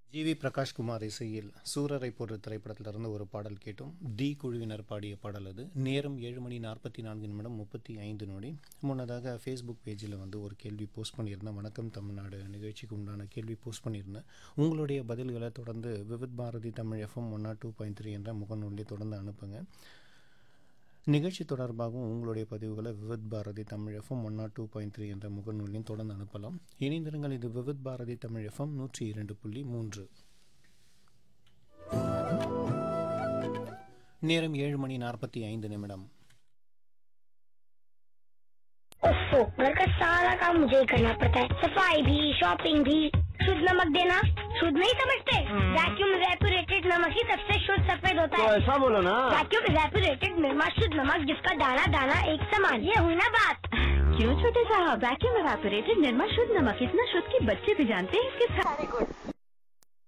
G we Prakash Kumar இசையில் சூரரை போன்ற திரைப்படத்திலிருந்து ஒரு பாடல் கேட்டோம் டி குழுவினர் பாடிய பாடல் அது நேரம் ஏழு மணி நாற்பத்தி நான்கு நிமிடம் முப்பத்தி ஐந்து நொடி முன்னதாக ஃபேஸ்புக் பேஜில் வந்து ஒரு கேள்வி போஸ்ட் பண்ணியிருந்தேன் வணக்கம் தமிழ்நாடு நிகழ்ச்சிக்கு உண்டான கேள்வி போஸ்ட் பண்ணியிருந்தேன் உங்களுடைய பதில்களை தொடர்ந்து Vividh Bharati Tamil FM one naught two point three என்ற முகநூலில் தொடர்ந்து அனுப்புங்க நிகழ்ச்சி தொடர்பாகவும் உங்களுடைய பதிவுகளை Vividh Bharati Tamil FM one naught two point three என்ற முகநூலில் தொடர்ந்து அனுப்பலாம் இணைந்திருங்கள் இது விவித் பாரதி தமிழ் எஃப்எம் நூற்றி இரண்டு புள்ளி மூன்று நேரம் ஏழு மணி நாற்பத்தி ஐந்து நிமிடம் ओफो घर का सारा काम मुझे ही करना पड़ता है सफाई भी शॉपिंग भी शुद्ध नमक देना शुद्ध नहीं समझते वैक्यूम रेपुरेटेड नमक ही सबसे शुद्ध सफेद होता तो है ऐसा बोलो ना वैक्यूम रेपुरेटेड निर्मा शुद्ध नमक जिसका दाना दाना एक समान ये हुई ना बात क्यों छोटे साहब वैक्यूम एवापोरेटेड निर्मा शुद्ध नमक इतना शुद्ध कि बच्चे भी जानते हैं इसके सारे गुण